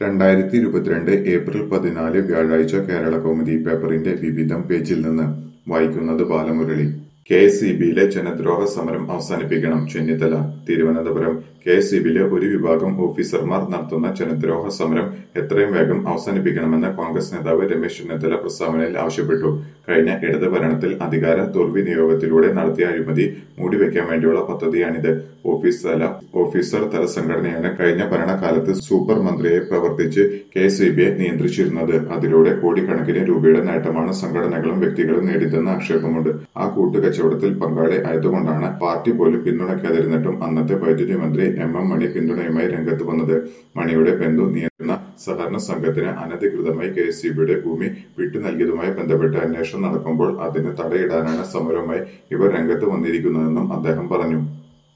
രണ്ടായിരത്തി ഇരുപത്തിരണ്ട് ഏപ്രിൽ പതിനാല് വ്യാഴാഴ്ച കേരളകൗമുദി പേപ്പറിന്റെ വിവിധം പേജിൽ നിന്ന് വായിക്കുന്നത് ബാലമുരളി കെ എസ് ഇ ബിയിലെ ജനദ്രോഹ സമരം അവസാനിപ്പിക്കണം Chennithala Thiruvananthapuram K S E ബിയിലെ ഒരു വിഭാഗം ഓഫീസർമാർ നടത്തുന്ന ജനദ്രോഹ സമരം എത്രയും വേഗം അവസാനിപ്പിക്കണമെന്ന് കോൺഗ്രസ് നേതാവ് രമേശ് ചെന്നിത്തല പ്രസ്താവനയിൽ ആവശ്യപ്പെട്ടു കഴിഞ്ഞ ഇടത് ഭരണത്തിൽ അധികാര ദുർവിനിയോഗത്തിലൂടെ നടത്തിയ അഴിമതി മൂടിവെക്കാൻ വേണ്ടിയുള്ള പദ്ധതിയാണിത് ഓഫീസ് തല ഓഫീസർ തല സംഘടനയാണ് കഴിഞ്ഞ ഭരണകാലത്ത് സൂപ്പർ മന്ത്രിയായി പ്രവർത്തിച്ച് കെ എസ് ഇ ബിയെ നിയന്ത്രിച്ചിരുന്നത് അതിലൂടെ കോടിക്കണക്കിന് രൂപയുടെ നേട്ടമാണ് സംഘടനകളും വ്യക്തികളും നേടിയതെന്ന് ആക്ഷേപമുണ്ട് ആ കൂട്ടുകച്ചവടത്തിൽ പങ്കാളി ആയതുകൊണ്ടാണ് പാർട്ടി പോലും പിന്തുണയ്ക്കാതിരുന്നിട്ടും അന്നത്തെ വൈദ്യുതി മന്ത്രി എം എം മണി പിന്തുണയുമായി രംഗത്ത് വന്നത് മണിയുടെ ബന്ധു നിയന്ത്രണ സഹകരണ സംഘത്തിന് അനധികൃതമായി കെ എസ് ഇ ബിയുടെ ഭൂമി വിട്ടു നൽകിയതുമായി ബന്ധപ്പെട്ട് അന്വേഷണം നടക്കുമ്പോൾ അതിന് തടയിടാനാണ് സമരവുമായി ഇവർ രംഗത്ത് വന്നിരിക്കുന്നതെന്നും അദ്ദേഹം പറഞ്ഞു